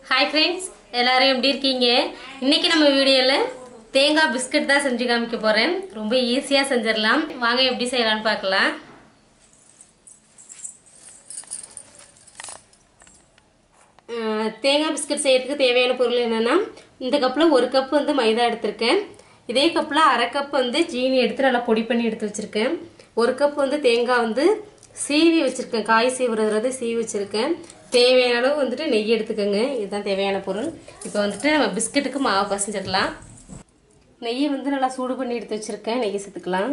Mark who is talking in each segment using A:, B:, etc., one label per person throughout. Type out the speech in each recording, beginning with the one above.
A: hi friends எல்லாரும் எப்படி இருக்கீங்க இன்னைக்கு நம்ம வீடியோவில் தேங்காய் பிஸ்கட் தான் செஞ்சு காமிக்க போகிறேன் ரொம்ப ஈஸியாக செஞ்சிடலாம் வாங்க எப்படி செய்யலாம்னு பார்க்கலாம் அஹ், தேங்காய் பிஸ்கட் செய்யறதுக்கு தேவையான பொருள் என்னென்னா இந்த கப்பில் ஒரு கப் வந்து மைதா எடுத்திருக்கேன் இதே கப்பில் அரை கப் வந்து ஜீனி எடுத்து நல்லா பொடி பண்ணி எடுத்து வச்சுருக்கேன் ஒரு கப் வந்து தேங்காய் வந்து சீவி வச்சுருக்கேன் காய் சீவுறது சீவி வச்சுருக்கேன் தேவையான அளவு வந்துட்டு நெய் எடுத்துக்கோங்க இதுதான் தேவையான பொருள் இப்போ வந்துட்டு நம்ம பிஸ்கட்டுக்கு மாவு பசஞ்சிடலாம் நெய்யை வந்து நல்லா சூடு பண்ணி எடுத்து வச்சுருக்கேன் நெய்யை சேர்த்துக்கலாம்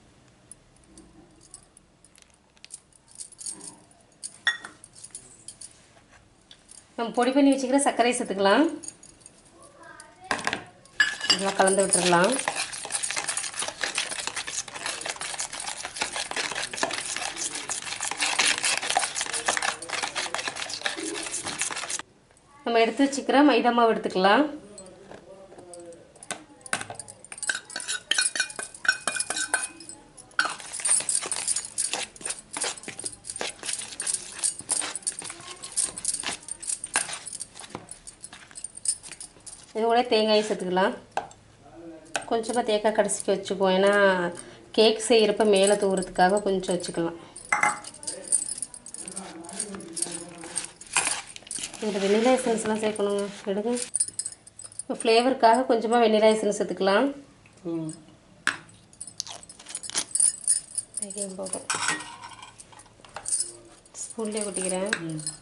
A: நம்ம பொடி பண்ணி வச்சுக்கிற சர்க்கரை சேர்த்துக்கலாம் நல்லா கலந்து விட்டுறலாம் நம்ம எடுத்து வச்சுக்கிற மைதா மாவு எடுத்துக்கலாம் இது கூட தேங்காய் சேர்த்துக்கலாம் கொஞ்சமாக தேங்காய் கடைசிக்கு வச்சுக்குவோம் ஏன்னா கேக் செய்கிறப்ப மேலே தூரத்துக்காக கொஞ்சம் வச்சுக்கலாம் இதில் வெண்ணிலா எசன்ஸ்லாம் சேர்க்கணுங்க எடுங்க இப்போ ஃப்ளேவருக்காக கொஞ்சமாக வெண்ணிலா எசன்ஸ் சேர்த்துக்கலாம் பேக்கிங் பவுடர் ஸ்பூன்லேயே கொட்டிக்கிறேன்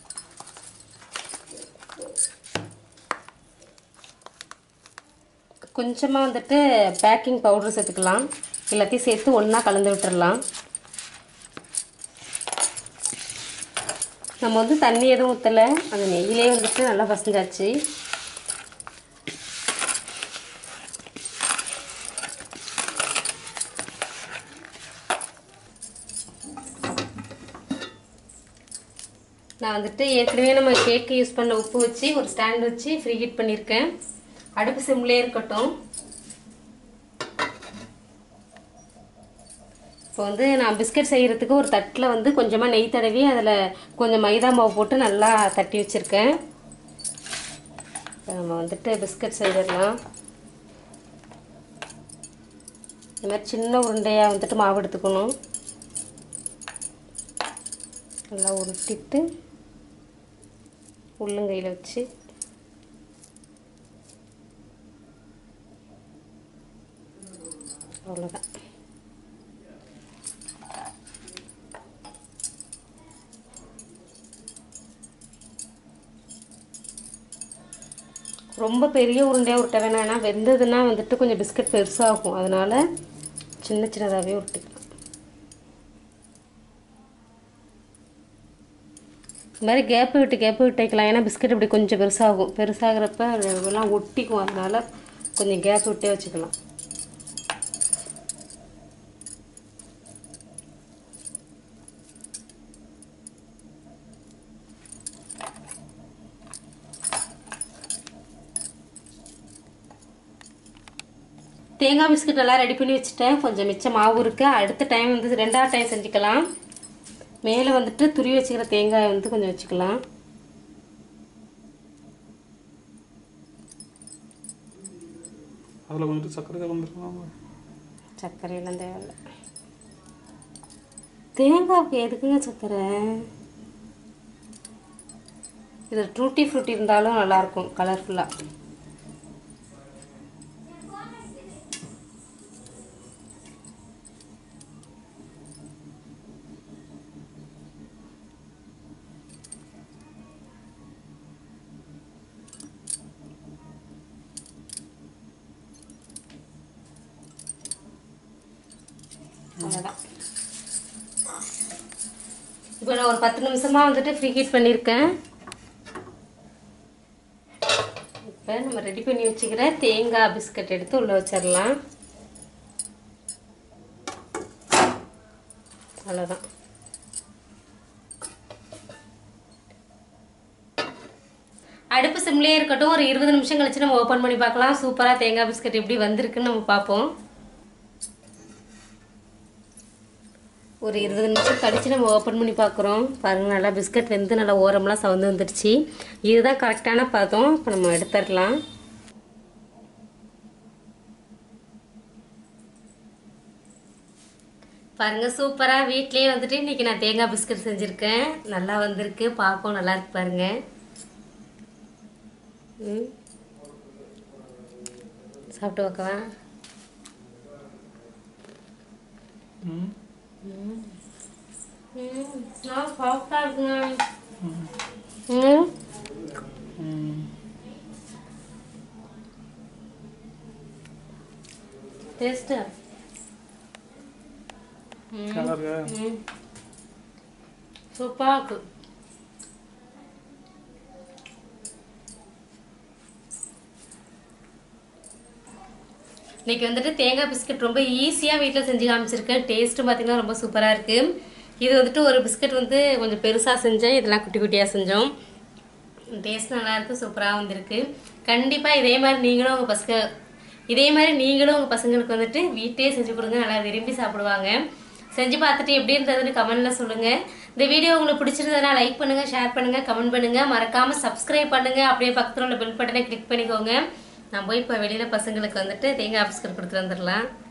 A: கொஞ்சமாக வந்துட்டு பேக்கிங் பவுடர் சேர்த்துக்கலாம் எல்லாத்தையும் சேர்த்து ஒன்றா கலந்து விட்டுறலாம் நம்ம வந்து தண்ணி எதுவும் ஊற்றலை அந்த நெய்யிலே வந்துட்டு நல்லா பசஞ்சாச்சு நான் வந்துட்டு ஏற்கனவே நம்ம கேக்கு யூஸ் பண்ண உப்பு வச்சு ஒரு ஸ்டாண்ட் வச்சு ஃப்ரீ ஹீட் பண்ணியிருக்கேன் அடுப்பு சிம்லேயே இருக்கட்டும் இப்போ வந்து நான் பிஸ்கட் செய்கிறதுக்கு ஒரு தட்டில் வந்து கொஞ்சமாக நெய் தடவி அதில் கொஞ்சம் மைதா மாவு போட்டு நல்லா தட்டி வச்சுருக்கேன் நம்ம வந்துட்டு பிஸ்கட் செய்திடலாம் இந்த மாதிரி சின்ன உருண்டையாக வந்துட்டு மாவு எடுத்துக்கணும் நல்லா உருட்டிட்டு உள்ளங்கையில் வச்சு அவ்வளோதான் ரொம்ப பெரிய உருண்டையாக உருட்ட வேணாம் ஏன்னா வெந்ததுன்னா வந்துட்டு கொஞ்சம் பிஸ்கட் பெருசாகும் அதனால சின்ன சின்னதாகவே உருட்டிக்கலாம் இந்த மாதிரி கேப்பு விட்டு கேப்பு விட்டு வைக்கலாம் ஏன்னா பிஸ்கட் இப்படி கொஞ்சம் பெருசாகும் பெருசாகிறப்ப அது எல்லாம் ஒட்டிக்கும் அதனால கொஞ்சம் கேப் விட்டே வச்சுக்கலாம் தேங்காய் பிஸ்கட் எல்லாம் ரெடி பண்ணி வச்சுட்டேன் கொஞ்சம் மிச்சம் மாவு இருக்குது அடுத்த டைம் வந்து ரெண்டாவது டைம் செஞ்சுக்கலாம் மேலே வந்துட்டு துருவி வச்சுக்கிற தேங்காயை வந்து கொஞ்சம் வச்சுக்கலாம்
B: அதில் கொஞ்சம் சர்க்கரை கலந்துருக்காங்க
A: சர்க்கரையெல்லாம் தேவையில்ல தேங்காய்க்கு எதுக்குங்க சர்க்கரை இது ட்ரூட்டி ஃப்ரூட்டி இருந்தாலும் நல்லாயிருக்கும் கலர்ஃபுல்லாக அவ்வளோதான் இப்போ நான் ஒரு பத்து நிமிஷமாக வந்துட்டு ஃப்ரீ ஹீட் பண்ணியிருக்கேன் இப்போ நம்ம ரெடி பண்ணி வச்சுக்கிற தேங்காய் பிஸ்கட் எடுத்து உள்ளே வச்சிடலாம் அவ்வளோதான் அடுப்பு சிம்லேயே இருக்கட்டும் ஒரு இருபது நிமிஷம் கழிச்சு நம்ம ஓப்பன் பண்ணி பார்க்கலாம் சூப்பராக தேங்காய் பிஸ்கட் எப்படி வந்திருக்குன்னு நம்ம பார்ப்போம் ஒரு இருபது நிமிஷம் கழிச்சு நம்ம ஓப்பன் பண்ணி பார்க்குறோம் பாருங்கள் நல்லா பிஸ்கட் வெந்து நல்லா ஓரமெல்லாம் சவுந்து வந்துடுச்சு இதுதான் கரெக்டான பதம் இப்போ நம்ம எடுத்துடலாம் பாருங்கள் சூப்பராக வீட்லேயே வந்துட்டு இன்றைக்கி நான் தேங்காய் பிஸ்கட் செஞ்சுருக்கேன் நல்லா வந்திருக்கு பார்க்கவும் நல்லா இருக்கு பாருங்கள் ம் சாப்பிட்டு பார்க்கவா
B: ம்
A: ம் நல்லா சாஃப்டாக இருக்குங்க ம்
B: ம்
A: டேஸ்ட்டு
B: நல்லா இருக்கா
A: ம் சூப்பராக இருக்கு இன்னைக்கு வந்துட்டு தேங்காய் பிஸ்கட் ரொம்ப ஈஸியாக வீட்டில் செஞ்சு காமிச்சிருக்கேன் டேஸ்ட்டும் பார்த்தீங்கன்னா ரொம்ப சூப்பராக இருக்குது இது வந்துட்டு ஒரு பிஸ்கட் வந்து கொஞ்சம் பெருசாக செஞ்சேன் இதெல்லாம் குட்டி குட்டியாக செஞ்சோம் டேஸ்ட் நல்லா இருக்கு சூப்பராக வந்திருக்கு கண்டிப்பாக இதே மாதிரி நீங்களும் உங்கள் பசங்க இதே மாதிரி நீங்களும் உங்கள் பசங்களுக்கு வந்துட்டு வீட்டிலே செஞ்சு கொடுங்க நல்லா விரும்பி சாப்பிடுவாங்க செஞ்சு பார்த்துட்டு எப்படி இருந்ததுன்னு கமெண்ட்ல சொல்லுங்கள் இந்த வீடியோ உங்களுக்கு பிடிச்சிருந்ததுன்னா லைக் பண்ணுங்கள் ஷேர் பண்ணுங்கள் கமெண்ட் பண்ணுங்கள் மறக்காமல் சப்ஸ்கிரைப் பண்ணுங்கள் அப்படியே பக்கத்தில் உள்ள பெல் பட்டனை கிளிக் பண்ணிக்கோங்க நான் போய் இப்போ வெளியில் பசங்களுக்கு வந்துட்டு தேங்காய் பிஸ்கட் கொடுத்துட்டு வந்துடலாம்